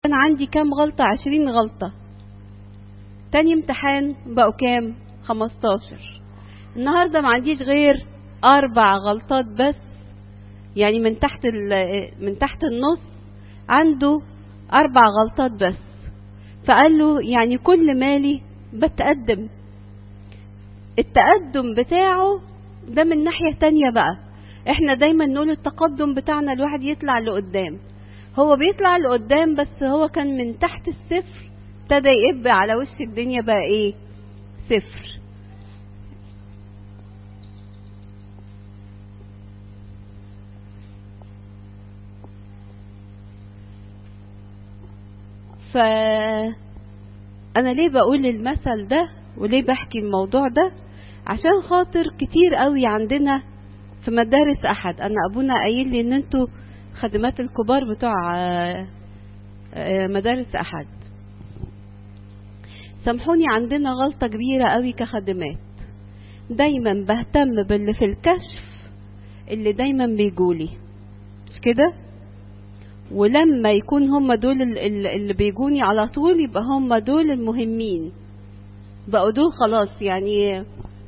كان عندي كام غلطة عشرين غلطة تاني امتحان بقوا كام خمستاشر النهاردة ما عنديش غير أربع غلطات بس يعني من تحت من تحت النص عنده أربع غلطات بس فقال له يعني كل مالي بتقدم التقدم بتاعه ده من ناحية تانية بقى احنا دايما نقول التقدم بتاعنا الواحد يطلع لقدام هو بيطلع لقدام بس هو كان من تحت الصفر ابتدى يقب على وش الدنيا بقى ايه صفر ف انا ليه بقول المثل ده وليه بحكي الموضوع ده عشان خاطر كتير قوي عندنا في مدارس احد انا ابونا قايل لي ان انتوا خدمات الكبار بتوع مدارس احد سامحوني عندنا غلطة كبيرة قوي كخدمات دايما بهتم باللي في الكشف اللي دايما بيجولي مش كده ولما يكون هم دول اللي بيجوني على طول يبقى هم دول المهمين بقوا دول خلاص يعني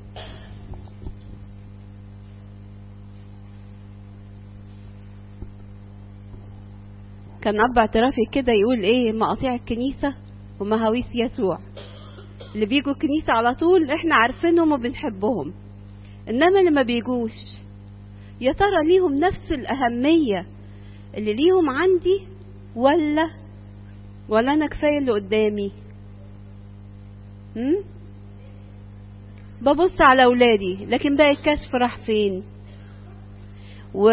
كان اب اعترافي كده يقول ايه مقاطيع الكنيسة ومهاويس يسوع اللي بيجوا الكنيسة على طول احنا عارفينهم وبنحبهم انما اللي ما بيجوش يا ترى ليهم نفس الاهمية اللي ليهم عندي ولا ولا انا كفاية اللي قدامي هم؟ ببص على اولادي لكن باقي الكشف راح فين و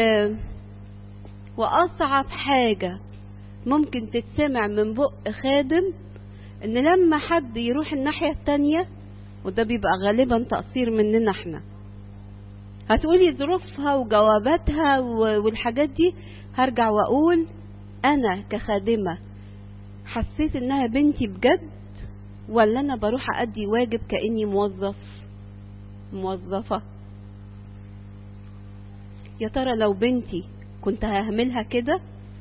واصعب حاجة ممكن تتسمع من بق خادم ان لما حد يروح الناحية التانية وده بيبقى غالبا تقصير مننا احنا هتقولي ظروفها وجواباتها والحاجات دي هرجع واقول انا كخادمة حسيت انها بنتي بجد ولا انا بروح ادي واجب كاني موظف موظفة يا ترى لو بنتي كنت ههملها كده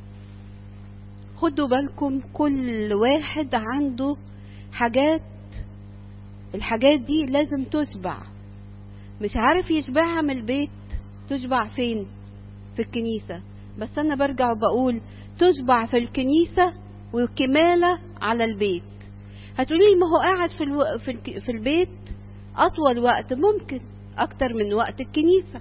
خدوا بالكم كل واحد عنده حاجات الحاجات دي لازم تشبع مش عارف يشبعها من البيت تشبع فين في الكنيسة بس انا برجع وبقول تشبع في الكنيسة وكمالة على البيت هتقولي ما هو قاعد في, الو... في, الك... في البيت اطول وقت ممكن اكتر من وقت الكنيسة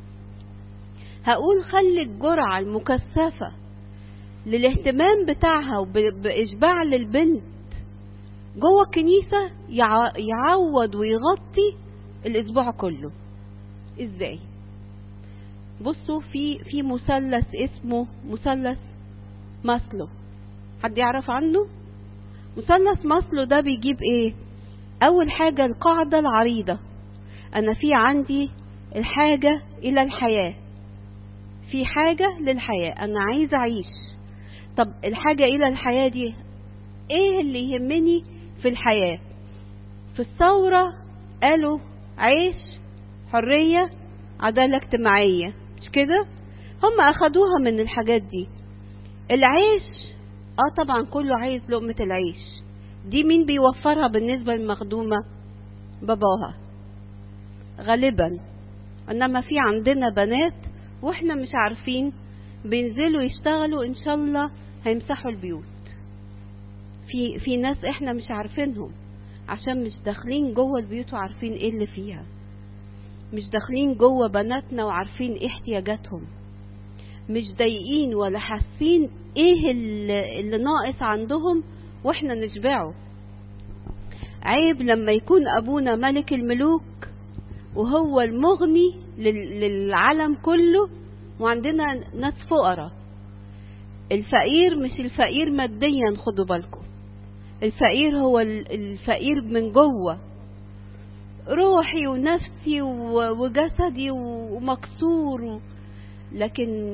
هقول خلي الجرعة المكثفة للاهتمام بتاعها وبإشباع للبنت جوه الكنيسة يع... يعوض ويغطي الأسبوع كله ازاي بصوا في في مثلث اسمه مثلث ماسلو حد يعرف عنه مثلث ماسلو ده بيجيب ايه اول حاجة القاعدة العريضة انا في عندي الحاجة الى الحياة في حاجة للحياة انا عايز اعيش طب الحاجة الى الحياة دي ايه اللي يهمني في الحياة في الثورة قالوا عيش حرية عدالة اجتماعية مش كده هم اخدوها من الحاجات دي العيش اه طبعا كله عايز لقمة العيش دي مين بيوفرها بالنسبة للمخدومة باباها غالبا انما في عندنا بنات واحنا مش عارفين بينزلوا يشتغلوا ان شاء الله هيمسحوا البيوت في في ناس احنا مش عارفينهم عشان مش داخلين جوه البيوت وعارفين ايه اللي فيها مش داخلين جوه بناتنا وعارفين ايه احتياجاتهم مش ضايقين ولا حاسين ايه اللي, اللي ناقص عندهم واحنا نشبعه عيب لما يكون ابونا ملك الملوك وهو المغني للعالم كله وعندنا ناس فقراء الفقير مش الفقير ماديا خدوا بالكم الفقير هو الفقير من جوه روحي ونفسي وجسدي ومكسور لكن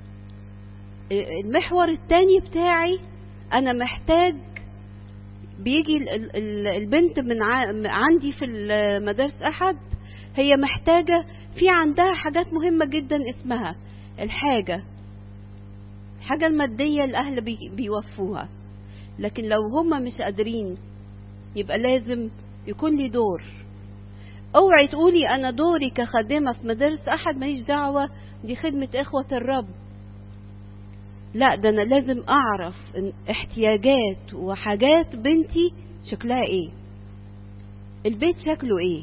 المحور التاني بتاعي انا محتاج بيجي البنت من عندي في المدارس احد هي محتاجة في عندها حاجات مهمة جدا اسمها الحاجة الحاجة المادية الأهل بي بيوفوها لكن لو هم مش قادرين يبقى لازم يكون لي دور اوعي تقولي انا دوري كخادمة في مدارس احد ماليش دعوة دي خدمة اخوة الرب لا ده انا لازم اعرف احتياجات وحاجات بنتي شكلها ايه البيت شكله ايه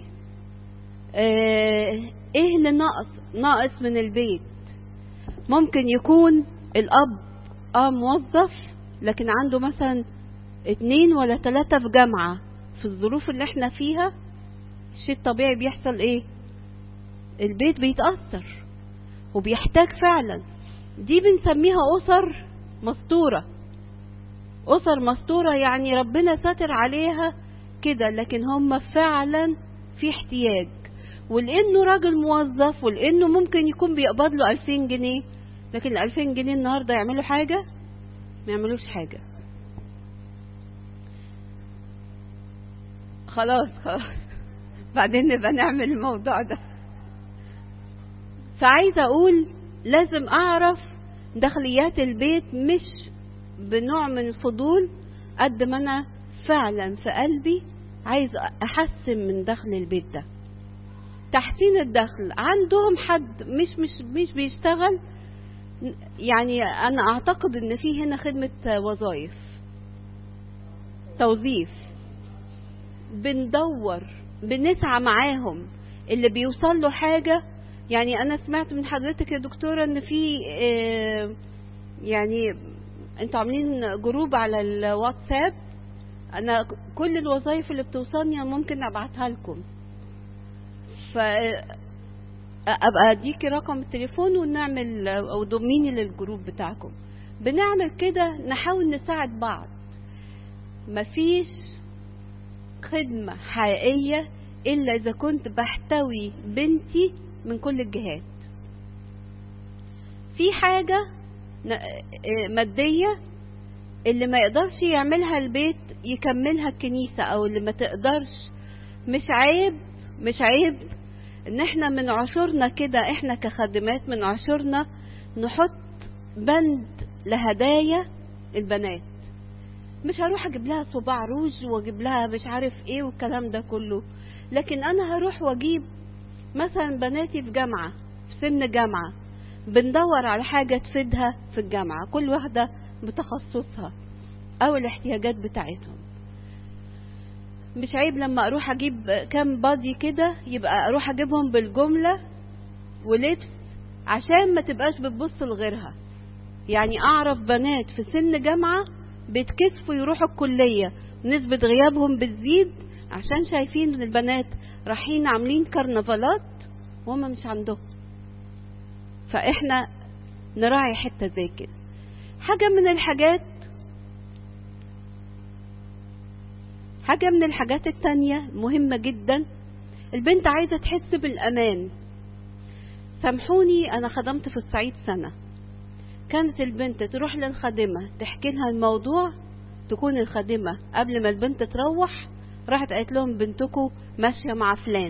اه ايه اللي ناقص ناقص من البيت ممكن يكون الاب اه موظف لكن عنده مثلا اتنين ولا تلاتة في جامعة في الظروف اللي احنا فيها الشيء الطبيعي بيحصل ايه البيت بيتأثر وبيحتاج فعلا دي بنسميها أسر مستورة أسر مستورة يعني ربنا ساتر عليها كده لكن هم فعلا في احتياج ولأنه راجل موظف ولأنه ممكن يكون بيقبض له 2000 جنيه لكن ال 2000 جنيه النهارده يعملوا حاجة ما يعملوش حاجة خلاص خلاص بعدين نبقى نعمل الموضوع ده فعايزة أقول لازم أعرف دخليات البيت مش بنوع من الفضول قد ما أنا فعلا في قلبي عايز أحسن من دخل البيت ده تحسين الدخل عندهم حد مش مش مش بيشتغل يعني أنا أعتقد إن في هنا خدمة وظائف توظيف بندور بنسعى معاهم اللي بيوصل له حاجة يعني أنا سمعت من حضرتك يا دكتورة إن في اه يعني انتوا عاملين جروب على الواتساب أنا كل الوظائف اللي بتوصلني ممكن أبعتها لكم ف أبقى أديكي رقم التليفون ونعمل أو ضميني للجروب بتاعكم بنعمل كده نحاول نساعد بعض مفيش خدمة حقيقية إلا إذا كنت بحتوي بنتي من كل الجهات في حاجة مادية اللي ما يقدرش يعملها البيت يكملها الكنيسة أو اللي ما تقدرش مش عيب مش عيب ان احنا من عشورنا كده احنا كخادمات من عشورنا نحط بند لهدايا البنات مش هروح اجيب لها صباع روج واجيب لها مش عارف ايه والكلام ده كله لكن انا هروح واجيب مثلا بناتي في جامعة في سن جامعة بندور على حاجة تفيدها في الجامعة كل واحدة بتخصصها او الاحتياجات بتاعتهم مش عيب لما اروح اجيب كام بادي كده يبقى اروح اجيبهم بالجملة ولبس عشان ما تبقاش بتبص لغيرها يعني اعرف بنات في سن جامعة بيتكسفوا يروحوا الكلية نسبة غيابهم بتزيد عشان شايفين ان البنات رايحين عاملين كرنفالات وهم مش عندهم فاحنا نراعي حتة زي كده حاجة من الحاجات حاجة من الحاجات التانية مهمة جدا البنت عايزة تحس بالأمان سامحوني أنا خدمت في الصعيد سنة كانت البنت تروح للخادمة تحكي لها الموضوع تكون الخادمة قبل ما البنت تروح راحت قالت لهم بنتكم ماشية مع فلان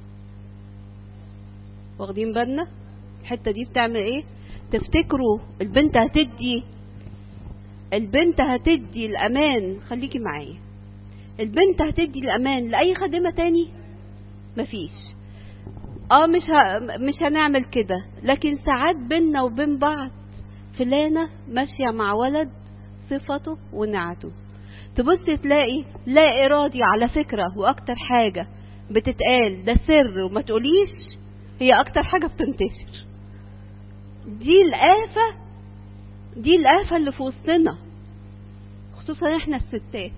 واخدين بالنا الحتة دي بتعمل ايه تفتكروا البنت هتدي البنت هتدي الأمان خليكي معايا البنت هتدي الأمان لأي خادمة تاني مفيش اه مش ه... مش هنعمل كده لكن ساعات بينا وبين بعض فلانة ماشية مع ولد صفته ونعته تبص تلاقي لا إرادي على فكرة وأكتر حاجة بتتقال ده سر وما تقوليش هي أكتر حاجة بتنتشر دي الآفة دي الآفة اللي في وسطنا خصوصا احنا الستات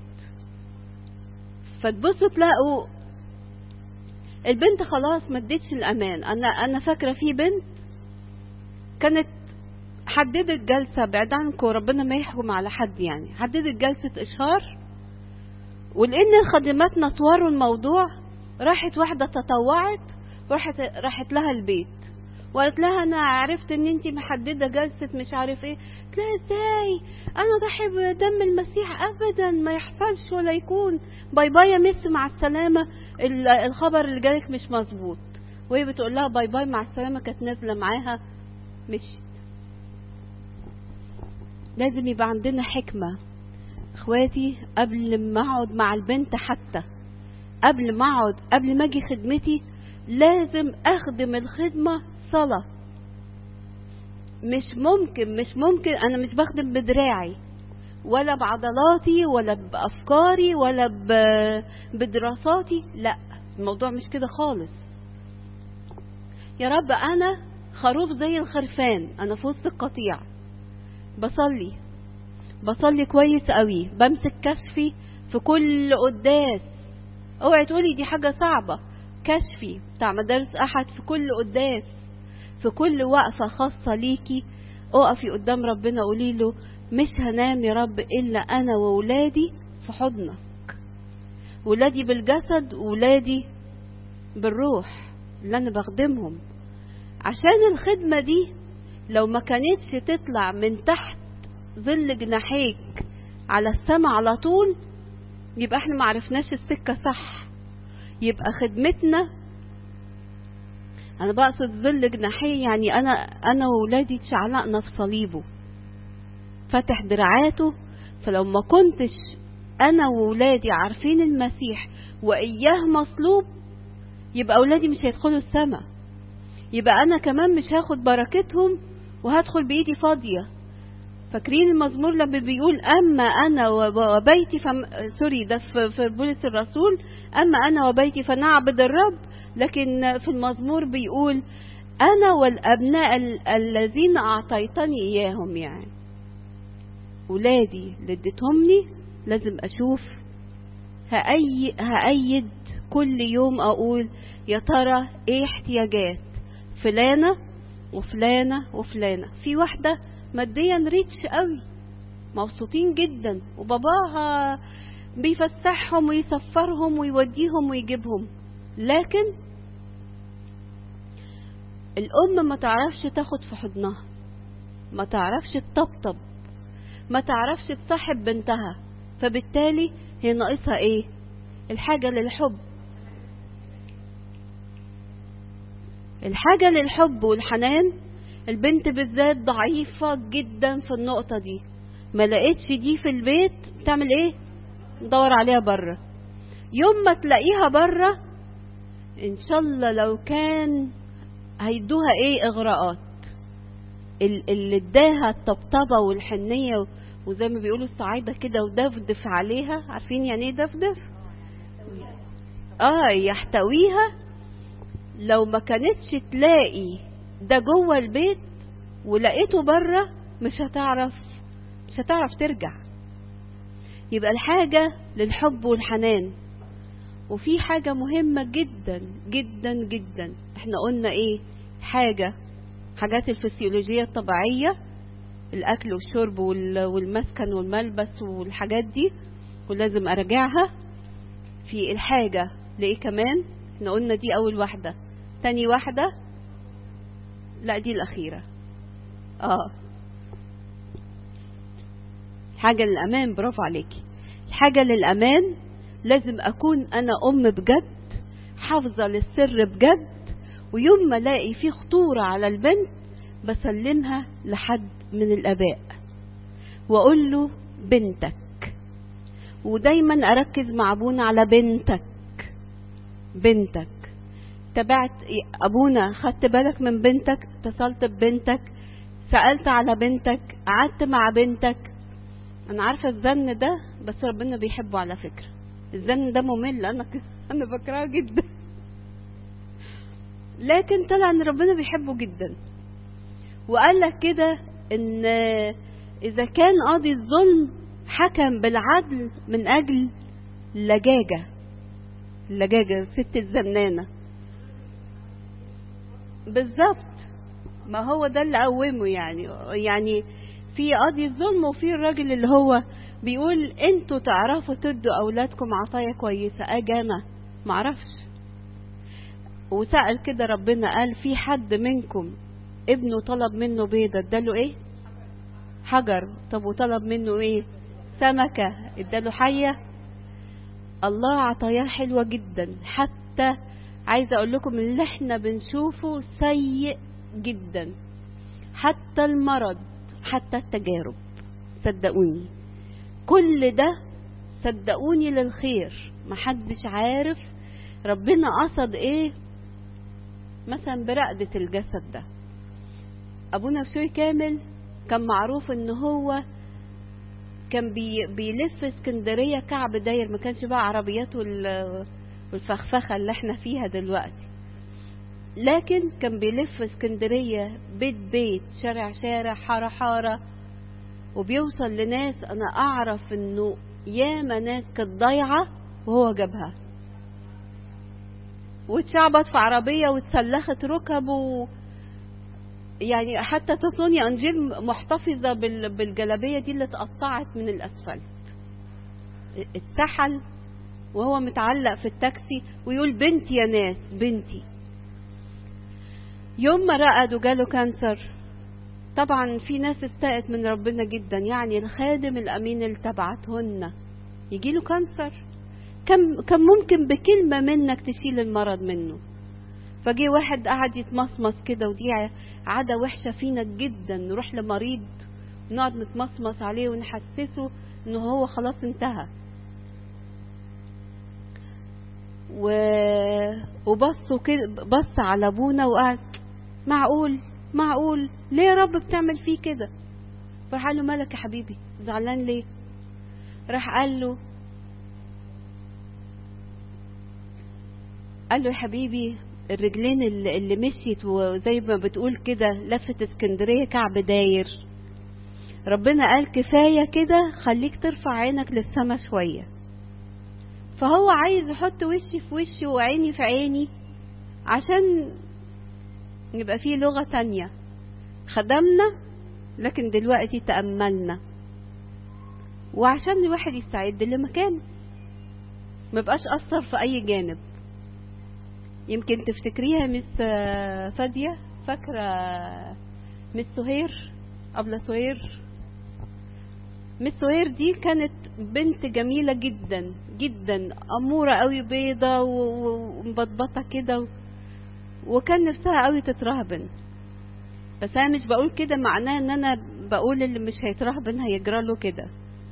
فتبصوا تلاقوا البنت خلاص ما ادتش الامان انا انا فاكره في بنت كانت حددت جلسة بعد عنكم ربنا ما يحكم على حد يعني حددت جلسة إشهار ولأن خادماتنا طوروا الموضوع راحت واحدة تطوعت وراحت راحت لها البيت وقالت لها انا عرفت ان انت محدده جلسه مش عارف ايه قلت لها ازاي انا ضحي بدم المسيح ابدا ما يحصلش ولا يكون باي باي يا مس مع السلامه الخبر اللي جالك مش مظبوط وهي بتقول لها باي باي مع السلامه كانت نازله معاها مشيت لازم يبقى عندنا حكمة اخواتي قبل ما اقعد مع البنت حتى قبل ما اقعد قبل ما اجي خدمتي لازم اخدم الخدمة صلاة مش ممكن مش ممكن انا مش بخدم بدراعي ولا بعضلاتي ولا بافكاري ولا بدراساتي لا الموضوع مش كده خالص يا رب انا خروف زي الخرفان انا في وسط القطيع بصلي بصلي كويس قوي بمسك كشفي في كل قداس اوعي تقولي دي حاجة صعبة كشفي بتاع مدارس احد في كل قداس في كل وقفة خاصة ليكي اقفي قدام ربنا قولي له مش هنام يا رب الا انا وولادي في حضنك ولادي بالجسد وولادي بالروح اللي انا بخدمهم عشان الخدمة دي لو ما كانتش تطلع من تحت ظل جناحيك على السماء على طول يبقى احنا ما عرفناش السكة صح يبقى خدمتنا انا بقصد ظل جناحيه يعني انا انا وولادي اتشعلقنا في صليبه فتح دراعاته فلو ما كنتش انا وولادي عارفين المسيح واياه مصلوب يبقى اولادي مش هيدخلوا السماء يبقى انا كمان مش هاخد بركتهم وهدخل بايدي فاضيه فاكرين المزمور لما بيقول اما انا وبيتي فم... سوري ده في, في بولس الرسول اما انا وبيتي فنعبد الرب لكن في المزمور بيقول انا والابناء ال... الذين اعطيتني اياهم يعني ولادي اللي اديتهم لي لازم اشوف هأي... هأيد كل يوم اقول يا ترى ايه احتياجات فلانة وفلانة وفلانة في واحدة ماديا ريتش قوي مبسوطين جدا وباباها بيفسحهم ويسفرهم ويوديهم ويجيبهم لكن الأم ما تعرفش تاخد في حضنها ما تعرفش تطبطب ما تعرفش تصاحب بنتها فبالتالي هي ناقصها ايه الحاجة للحب الحاجة للحب والحنان البنت بالذات ضعيفة جدا في النقطة دي ما لقيتش دي في البيت تعمل ايه ندور عليها بره يوم ما تلاقيها بره ان شاء الله لو كان هيدوها ايه اغراءات اللي اداها الطبطبه والحنيه وزي ما بيقولوا الصعايده كده ودفدف عليها عارفين يعني ايه دفدف اه يحتويها لو ما كانتش تلاقي ده جوه البيت ولقيته بره مش هتعرف مش هتعرف ترجع يبقى الحاجة للحب والحنان وفي حاجة مهمة جدا جدا جدا احنا قلنا ايه حاجة حاجات الفسيولوجية الطبيعية الاكل والشرب والمسكن والملبس والحاجات دي ولازم اراجعها في الحاجة لايه كمان احنا قلنا دي اول واحدة تاني واحدة لا دي الاخيرة اه حاجة للأمان برافو عليكي الحاجة للأمان لازم أكون أنا أم بجد حافظة للسر بجد ويوم ما الاقي في خطورة على البنت بسلمها لحد من الآباء وأقول له بنتك ودايما أركز مع أبونا على بنتك بنتك تبعت أبونا خدت بالك من بنتك اتصلت ببنتك سألت على بنتك قعدت مع بنتك انا عارفه الزن ده بس ربنا بيحبه على فكره الزن ده ممل انا انا بكرهه جدا لكن طلع ان ربنا بيحبه جدا وقال لك كده ان اذا كان قاضي الظلم حكم بالعدل من اجل لجاجه اللجاجه ست الزنانه بالظبط ما هو ده اللي قومه يعني يعني في قاضي الظلم وفي الراجل اللي هو بيقول انتوا تعرفوا تدوا اولادكم عطايا كويسه اجي انا معرفش وسأل كده ربنا قال في حد منكم ابنه طلب منه بيضة اداله ايه حجر طب وطلب منه ايه سمكة اداله حية الله عطاياه حلوة جدا حتى عايزة اقول لكم اللي احنا بنشوفه سيء جدا حتى المرض حتى التجارب صدقوني كل ده صدقوني للخير محدش عارف ربنا قصد ايه مثلا برقدة الجسد ده ابونا بشوي كامل كان معروف ان هو كان بي بيلف اسكندريه كعب داير ما كانش بقى عربيات والفخفخه اللي احنا فيها دلوقتي لكن كان بيلف اسكندريه بيت بيت شارع شارع حاره حاره وبيوصل لناس انا اعرف انه ياما ناس كانت ضايعه وهو جابها واتشعبط في عربيه واتسلخت ركبه يعني حتى تصوني انجيل محتفظة بالجلابية دي اللي اتقطعت من الاسفلت اتسحل وهو متعلق في التاكسي ويقول بنتي يا ناس بنتي يوم ما رقد وجاله كانسر طبعا في ناس استاءت من ربنا جدا يعني الخادم الامين اللي تبعتهن يجيله كانسر كم كان ممكن بكلمة منك تشيل المرض منه فجي واحد قعد يتمصمص كده ودي عادة وحشة فينا جدا نروح لمريض نقعد نتمصمص عليه ونحسسه ان هو خلاص انتهى و... وبصوا كده بص على ابونا وقعد معقول معقول ليه يا رب بتعمل فيه كده فراح قال له مالك يا حبيبي زعلان ليه راح قال له قال له يا حبيبي الرجلين اللي, اللي مشيت وزي ما بتقول كده لفت اسكندريه كعب داير ربنا قال كفايه كده خليك ترفع عينك للسما شويه فهو عايز يحط وشي في وشي وعيني في عيني عشان يبقى فيه لغة تانية خدمنا لكن دلوقتي تأملنا وعشان الواحد يستعد لمكانه ما بقاش أثر في أي جانب يمكن تفتكريها مس فادية فاكرة مس سهير أبلة سهير مس سهير دي كانت بنت جميلة جدا جدا أمورة قوي بيضة ومبطبطة كده وكان نفسها قوي تترهبن بس انا مش بقول كده معناه ان انا بقول اللي مش هيترهبن هيجرى له كده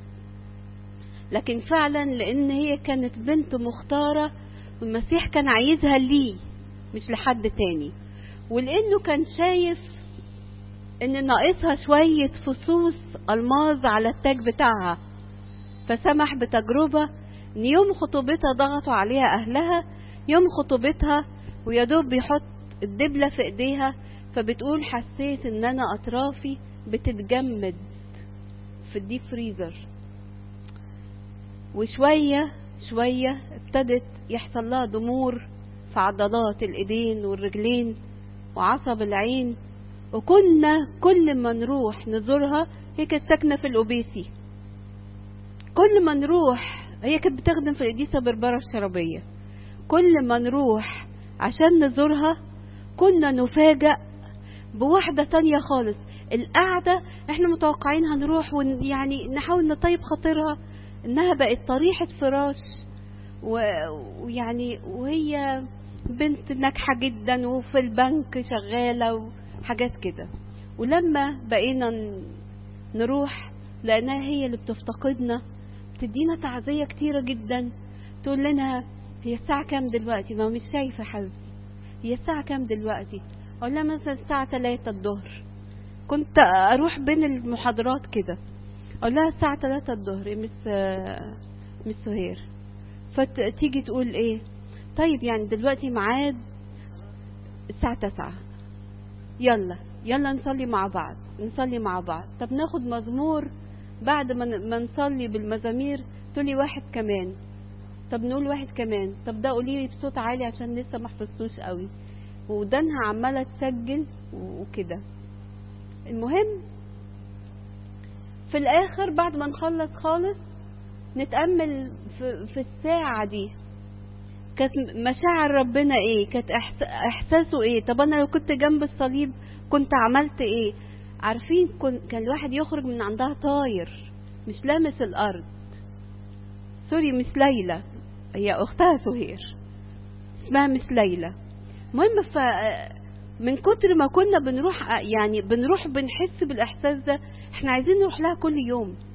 لكن فعلا لان هي كانت بنت مختاره والمسيح كان عايزها ليه مش لحد تاني ولانه كان شايف ان ناقصها شوية فصوص الماظ على التاج بتاعها فسمح بتجربة ان يوم خطوبتها ضغطوا عليها اهلها يوم خطوبتها ويا دوب بيحط الدبلة في ايديها فبتقول حسيت ان انا اطرافي بتتجمد في الديب فريزر وشوية شوية ابتدت يحصل لها ضمور في عضلات الايدين والرجلين وعصب العين وكنا كل ما نروح نزورها هي كانت ساكنه في الاوبيسي كل ما نروح هي كانت بتخدم في القديسه بربره الشرابيه كل ما نروح عشان نزورها كنا نفاجأ بواحدة تانية خالص القعدة احنا متوقعين هنروح ويعني نحاول نطيب خاطرها انها بقت طريحة فراش ويعني وهي بنت ناجحة جدا وفي البنك شغالة وحاجات كده ولما بقينا نروح لأنها هي اللي بتفتقدنا بتدينا تعزية كتيرة جدا تقول لنا هي الساعة كام دلوقتي ما مش شايفة حبيبتي هي الساعة كام دلوقتي أقول لها مثلا الساعة تلاتة الظهر كنت أروح بين المحاضرات كده أقول لها الساعة تلاتة الظهر مس مس سهير فتيجي تقول ايه طيب يعني دلوقتي ميعاد الساعة تسعة يلا يلا نصلي مع بعض نصلي مع بعض طب ناخد مزمور بعد ما نصلي بالمزامير تقولي واحد كمان طب نقول واحد كمان طب ده قولي لي بصوت عالي عشان لسه ما حفظتوش قوي ودانها عماله تسجل وكده المهم في الاخر بعد ما نخلص خالص نتأمل في, في الساعة دي كانت مشاعر ربنا ايه كانت احساسه ايه طب انا لو كنت جنب الصليب كنت عملت ايه عارفين كان الواحد يخرج من عندها طاير مش لامس الارض سوري مس ليلى هي اختها سهير اسمها مس ليلى المهم ف من كتر ما كنا بنروح يعني بنروح بنحس بالاحساس ده احنا عايزين نروح لها كل يوم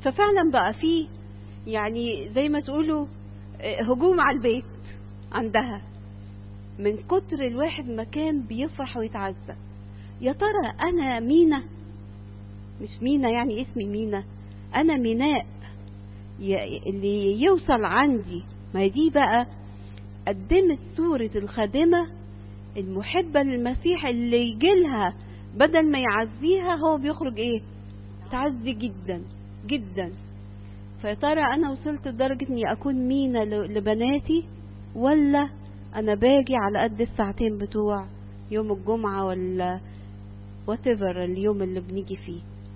ففعلا بقى في يعني زي ما تقولوا هجوم على البيت عندها من كتر الواحد ما كان بيفرح ويتعزى يا ترى انا مينا مش مينا يعني اسمي مينا انا ميناء اللي يوصل عندي ما دي بقى قدمت صورة الخادمة المحبة للمسيح اللي يجيلها بدل ما يعزيها هو بيخرج ايه تعزي جدا جدا فيا ترى انا وصلت لدرجة اني اكون مينا لبناتي ولا انا باجي على قد الساعتين بتوع يوم الجمعة ولا whatever اليوم اللي بنيجي فيه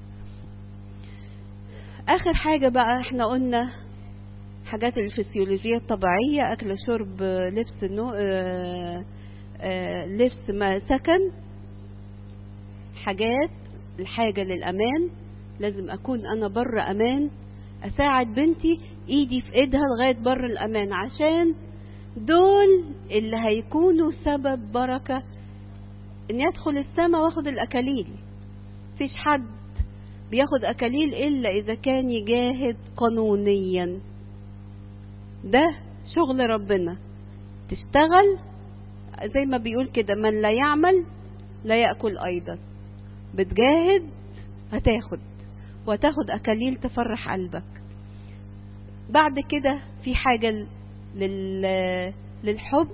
اخر حاجة بقى احنا قلنا حاجات الفسيولوجية الطبيعية اكل شرب لبس نو اه اه لبس ما سكن حاجات الحاجة للامان لازم اكون انا بره امان اساعد بنتي ايدي في ايدها لغاية بره الامان عشان دول اللي هيكونوا سبب بركة اني ادخل السماء واخد الاكاليل فيش حد بياخد اكاليل الا اذا كان يجاهد قانونيا ده شغل ربنا تشتغل زي ما بيقول كده من لا يعمل لا يأكل ايضا بتجاهد هتاخد وهتاخد اكاليل تفرح قلبك بعد كده في حاجة لل... للحب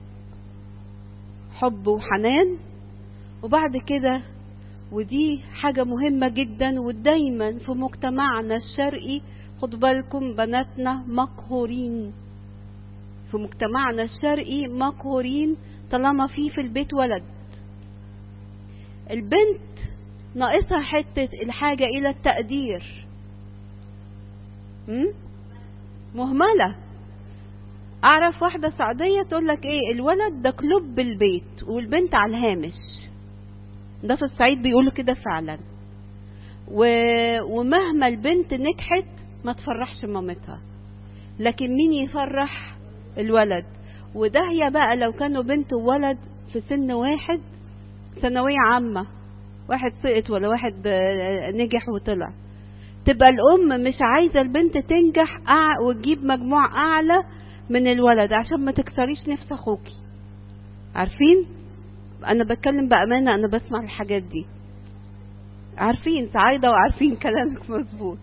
حب وحنان وبعد كده ودي حاجة مهمة جدا ودايما في مجتمعنا الشرقي خد بالكم بناتنا مقهورين في مجتمعنا الشرقي مقهورين طالما في في البيت ولد البنت ناقصها حتة الحاجة إلى التقدير م? مهملة أعرف واحدة سعودية تقول لك إيه الولد ده كلوب البيت والبنت على الهامش ده في الصعيد بيقولوا كده فعلا و... ومهما البنت نجحت ما تفرحش مامتها لكن مين يفرح الولد وده هي بقى لو كانوا بنت وولد في سن واحد ثانوية عامة واحد سقط ولا واحد نجح وطلع تبقى الأم مش عايزة البنت تنجح وتجيب مجموع أعلى من الولد عشان ما تكسريش نفس أخوكي عارفين أنا بتكلم بأمانة أنا بسمع الحاجات دي عارفين سعيدة وعارفين كلامك مظبوط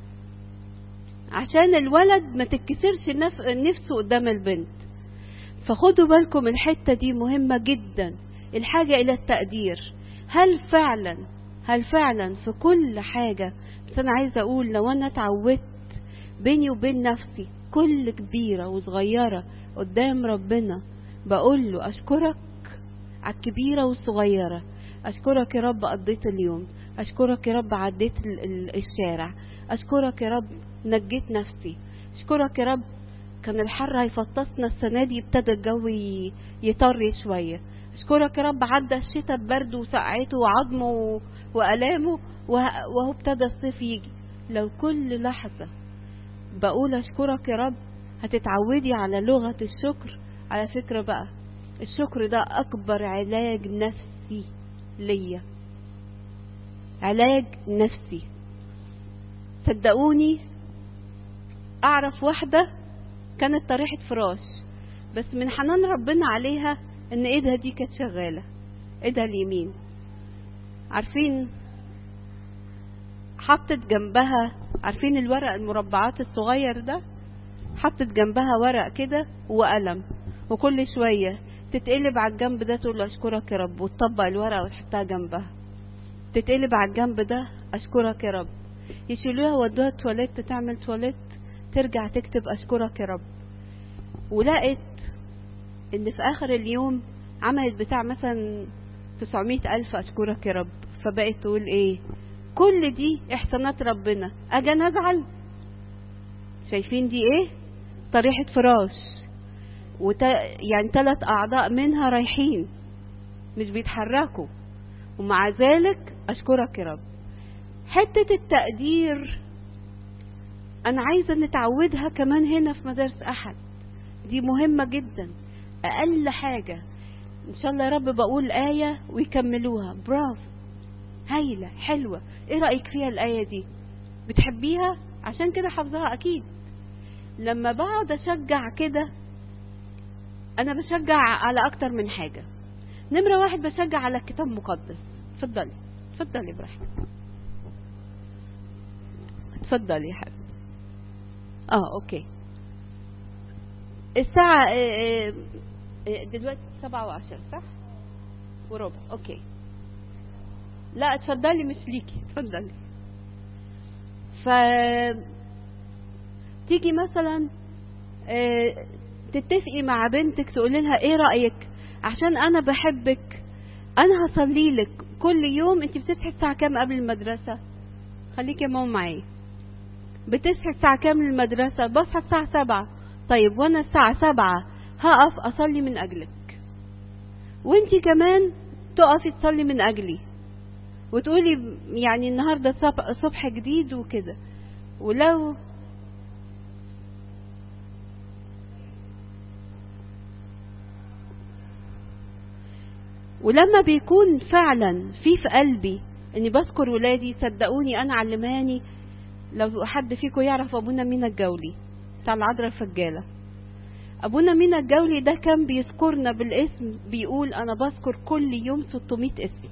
عشان الولد ما تتكسرش نف... نفسه قدام البنت فخدوا بالكم الحتة دي مهمة جدا الحاجة إلى التقدير هل فعلا هل فعلا في كل حاجة بس أنا عايزة أقول لو أنا اتعودت بيني وبين نفسي كل كبيرة وصغيرة قدام ربنا بقول له أشكرك على الكبيرة والصغيرة أشكرك يا رب قضيت اليوم أشكرك يا رب عديت الشارع أشكرك يا رب نجيت نفسي أشكرك يا رب كان الحر هيفطسنا السنة دي ابتدى الجو يطري شوية أشكرك يا رب عدى الشتاء ببرده وسقعته وعظمه وألامه وهو ابتدى الصيف يجي لو كل لحظة بقول أشكرك يا رب هتتعودي على لغة الشكر على فكرة بقى الشكر ده أكبر علاج نفسي ليا علاج نفسي صدقوني أعرف واحدة كانت طريحة فراش بس من حنان ربنا عليها ان ايدها دي كانت شغالة ايدها اليمين عارفين حطت جنبها عارفين الورق المربعات الصغير ده حطت جنبها ورق كده وقلم وكل شوية تتقلب على الجنب ده تقول له اشكرك يا رب وتطبق الورقة وتحطها جنبها تتقلب على الجنب ده اشكرك يا رب يشيلوها ودوها تواليت تعمل تواليت ترجع تكتب اشكرك يا رب ولقت ان في اخر اليوم عملت بتاع مثلا 900 الف اشكرك يا رب فبقت تقول ايه كل دي احسانات ربنا اجي ازعل شايفين دي ايه طريحة فراش وت... يعني ثلاث اعضاء منها رايحين مش بيتحركوا ومع ذلك اشكرك يا رب حتة التقدير انا عايزة نتعودها كمان هنا في مدارس احد دي مهمة جدا اقل حاجة ان شاء الله يا رب بقول آية ويكملوها برافو هايلة حلوة ايه رأيك فيها الآية دي بتحبيها عشان كده حافظاها اكيد لما بقعد اشجع كده انا بشجع على اكتر من حاجة نمرة واحد بشجع على الكتاب المقدس اتفضلي اتفضلي براحتك اتفضلي يا حبيبي اه اوكي الساعة اه اه دلوقتي سبعة وعشر صح وربع اوكي لا اتفضلي مش ليكي اتفضلي ف تيجي مثلا اه تتفقي مع بنتك تقولي لها ايه رأيك عشان انا بحبك انا هصلي لك كل يوم انت بتصحي الساعة كام قبل المدرسة خليكي يا ماما معايا بتصحي الساعة كام للمدرسة بصحى الساعة سبعة طيب وانا الساعة سبعة هقف اصلي من اجلك وانتي كمان تقفي تصلي من اجلي وتقولي يعني النهاردة صبح جديد وكده ولو ولما بيكون فعلا في في قلبي اني بذكر ولادي صدقوني انا علماني لو حد فيكم يعرف ابونا مينا الجولي بتاع العذراء الفجاله ابونا مينا الجولي ده كان بيذكرنا بالاسم بيقول انا بذكر كل يوم 600 اسم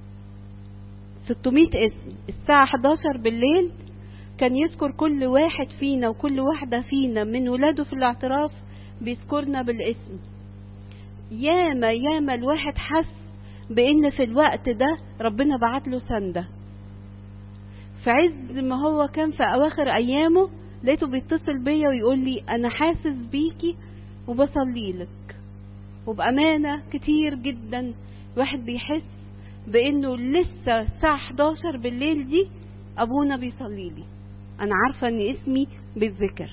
600 اسم الساعة 11 بالليل كان يذكر كل واحد فينا وكل واحدة فينا من ولاده في الاعتراف بيذكرنا بالاسم ياما ياما الواحد حس بان في الوقت ده ربنا بعت له سندة في عز ما هو كان في اواخر ايامه لقيته بيتصل بيا ويقول لي انا حاسس بيكي وبصلي لك وبامانه كتير جدا الواحد بيحس بانه لسه الساعه 11 بالليل دي ابونا بيصلي لي انا عارفه ان اسمي بيتذكر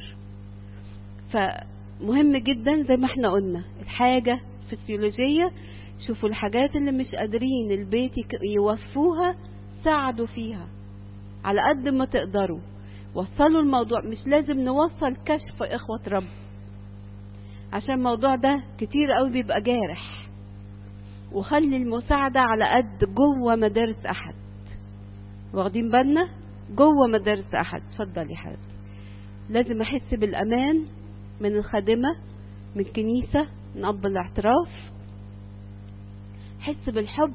فمهم جدا زي ما احنا قلنا الحاجه فسيولوجيه شوفوا الحاجات اللي مش قادرين البيت يوفوها ساعدوا فيها على قد ما تقدروا وصلوا الموضوع مش لازم نوصل كشف اخوة رب عشان الموضوع ده كتير قوي بيبقى جارح وخلي المساعدة على قد جوه مدارس احد واخدين بالنا جوه مدارس احد اتفضل يا حبيبي لازم احس بالامان من الخادمة من كنيسة من اب الاعتراف حس بالحب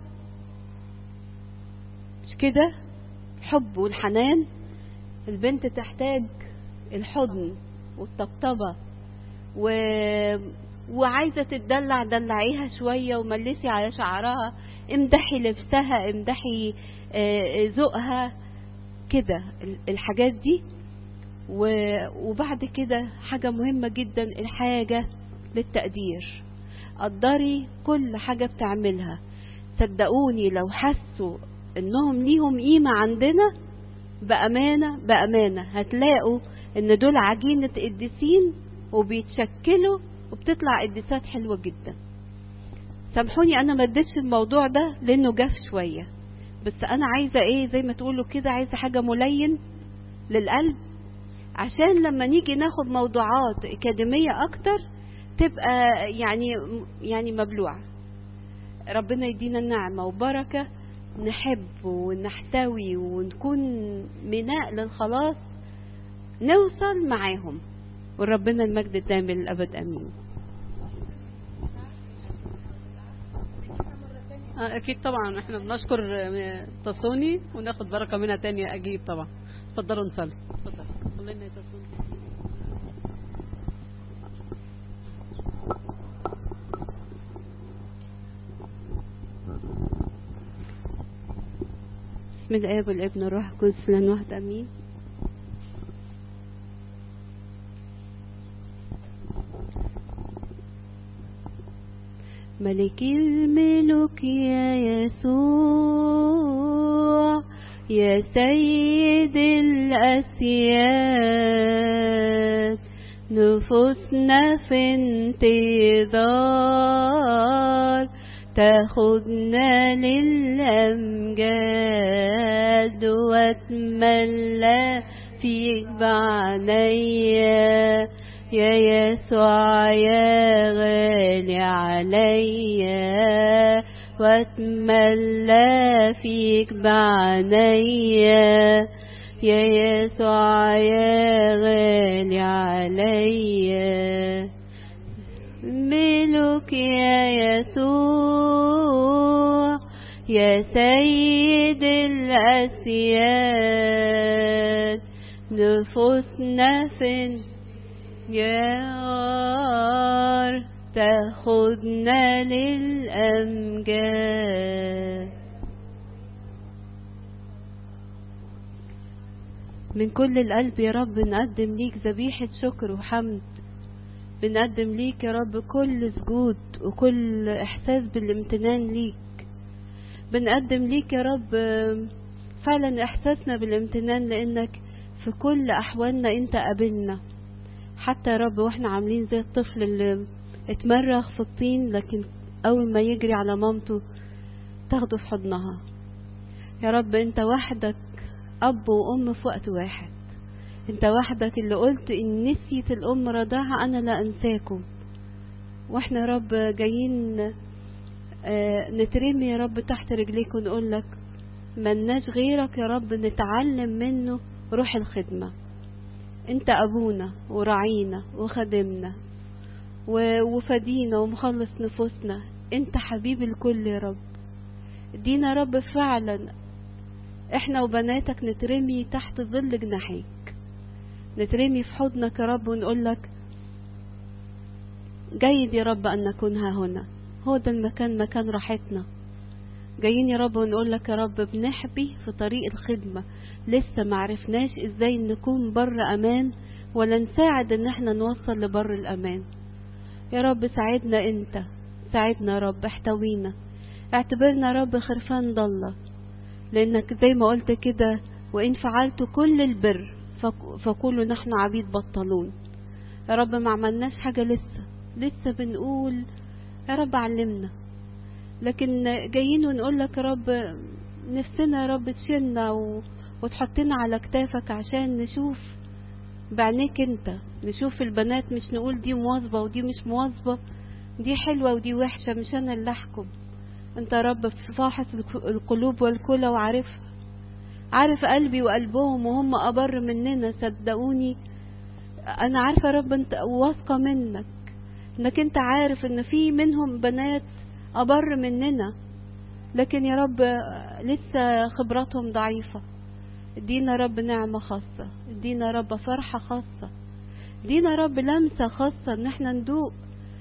مش كده الحب والحنان البنت تحتاج الحضن والطبطبة و... وعايزة تتدلع دلعيها شوية وملسي على شعرها امدحي لبسها امدحي ذوقها كده الحاجات دي و... وبعد كده حاجة مهمة جدا الحاجة للتقدير قدري كل حاجة بتعملها صدقوني لو حسوا انهم ليهم قيمة عندنا بأمانة بأمانة هتلاقوا ان دول عجينة قديسين وبيتشكلوا وبتطلع قديسات حلوة جدا سامحوني انا ما اديتش الموضوع ده لانه جاف شوية بس انا عايزة ايه زي ما تقولوا كده عايزة حاجة ملين للقلب عشان لما نيجي ناخد موضوعات اكاديمية اكتر تبقى يعني يعني مبلوعة ربنا يدينا النعمة وبركة نحب ونحتوي ونكون ميناء للخلاص نوصل معاهم وربنا المجد الدائم للأبد أمين أكيد طبعا احنا بنشكر تصوني وناخد بركة منها تانية أجيب طبعا اتفضلوا نصلي اتفضل صلي لنا يا تصوني بسم الآب والابن والروح القدس لن واحد أمين ملك الملوك يا يسوع يا سيد الأسياد نفوسنا في انتظار تاخدنا للأمجاد واتملى فيك بعنيا يا يسوع يا غالي عليا واتملى فيك بعنيا يا يسوع يا غالي عليا ملك يا يسوع يا سيد الأسياد نفوسنا فين يا غار تاخدنا للأمجاد من كل القلب يا رب نقدم ليك ذبيحة شكر وحمد بنقدم ليك يا رب كل سجود وكل إحساس بالامتنان ليك بنقدم ليك يا رب فعلا إحساسنا بالامتنان لأنك في كل أحوالنا أنت قابلنا حتى يا رب واحنا عاملين زي الطفل اللي اتمرغ في الطين لكن أول ما يجري على مامته تاخده في حضنها يا رب انت وحدك أب وأم في وقت واحد انت وحدك اللي قلت ان نسيت الأم رضاها أنا لا أنساكم واحنا يا رب جايين اه نترمي يا رب تحت رجليك ونقول لك ملناش غيرك يا رب نتعلم منه روح الخدمة انت أبونا وراعينا وخدمنا وفدينا ومخلص نفوسنا انت حبيب الكل يا رب ادينا يا رب فعلا احنا وبناتك نترمي تحت ظل جناحيك نترمي في حضنك يا رب ونقول لك جيد يا رب ان نكون ها هنا هو ده المكان مكان راحتنا جايين يا رب ونقول لك يا رب بنحبي في طريق الخدمة لسه معرفناش ازاي نكون بر امان ولا نساعد ان احنا نوصل لبر الامان يا رب ساعدنا انت ساعدنا يا رب احتوينا اعتبرنا يا رب خرفان ضلة لانك زي ما قلت كده وان فعلت كل البر فقولوا نحن عبيد بطلون يا رب ما عملناش حاجة لسه لسه بنقول يا رب علمنا لكن جايين ونقول لك يا رب نفسنا يا رب تشيلنا و... وتحطنا على كتافك عشان نشوف بعينيك انت نشوف البنات مش نقول دي مواظبة ودي مش مواظبة دي حلوة ودي وحشة مش انا اللي احكم انت يا رب فاحص القلوب والكلى وعارفها عارف قلبي وقلبهم وهم أبر مننا صدقوني أنا عارفة يا رب أنت واثقة منك إنك أنت عارف إن في منهم بنات أبر مننا لكن يا رب لسه خبراتهم ضعيفة ادينا يا رب نعمة خاصة ادينا يا رب فرحة خاصة ادينا يا رب لمسة خاصة ان احنا ندوق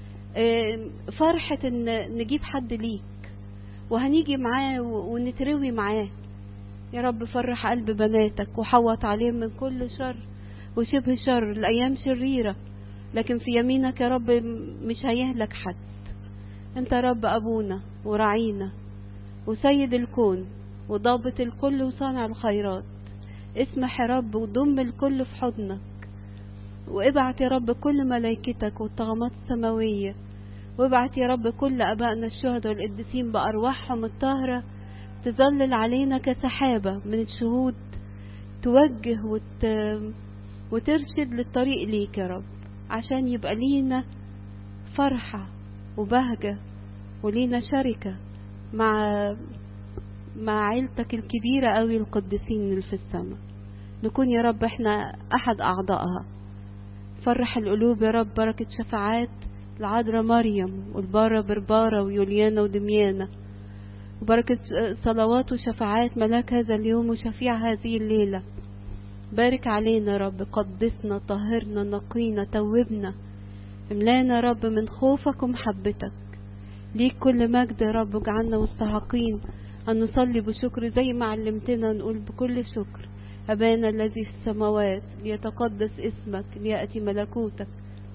فرحة ان نجيب حد ليك وهنيجي معاه ونتروي معاه يا رب فرح قلب بناتك وحوط عليهم من كل شر وشبه شر الأيام شريرة لكن في يمينك يا رب مش هيهلك حد انت يا رب أبونا وراعينا وسيد الكون وضابط الكل وصانع الخيرات اسمح يا رب وضم الكل في حضنك وابعت يا رب كل ملائكتك والطغمات السماوية وابعت يا رب كل أبائنا الشهداء والقديسين بأرواحهم الطاهرة تظلل علينا كسحابة من الشهود توجه وت... وترشد للطريق ليك يا رب عشان يبقى لينا فرحة وبهجة ولينا شركة مع مع عيلتك الكبيرة قوي القديسين اللي في السماء نكون يا رب احنا احد اعضائها فرح القلوب يا رب بركة شفاعات العذراء مريم والبارة بربارة ويوليانا ودميانة وبركة صلوات وشفاعات ملاك هذا اليوم وشفيع هذه الليلة بارك علينا يا رب قدسنا طهرنا نقينا توبنا املانا يا رب من خوفك ومحبتك ليك كل مجد يا رب واجعلنا مستحقين أن نصلي بشكر زي ما علمتنا نقول بكل شكر أبانا الذي في السماوات ليتقدس اسمك ليأتي ملكوتك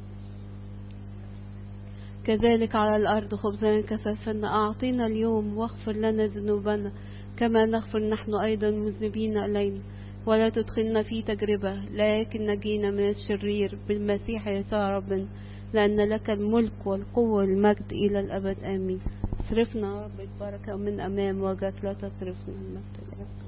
كذلك على الأرض خبزنا كفافنا أعطينا اليوم واغفر لنا ذنوبنا كما نغفر نحن أيضا مذنبين إلينا ولا تدخلنا في تجربة لكن نجينا من الشرير بالمسيح يسوع ربنا لأن لك الملك والقوة والمجد إلى الأبد آمين اصرفنا يا رب البركة من أمام وجهك لا تصرفنا المجد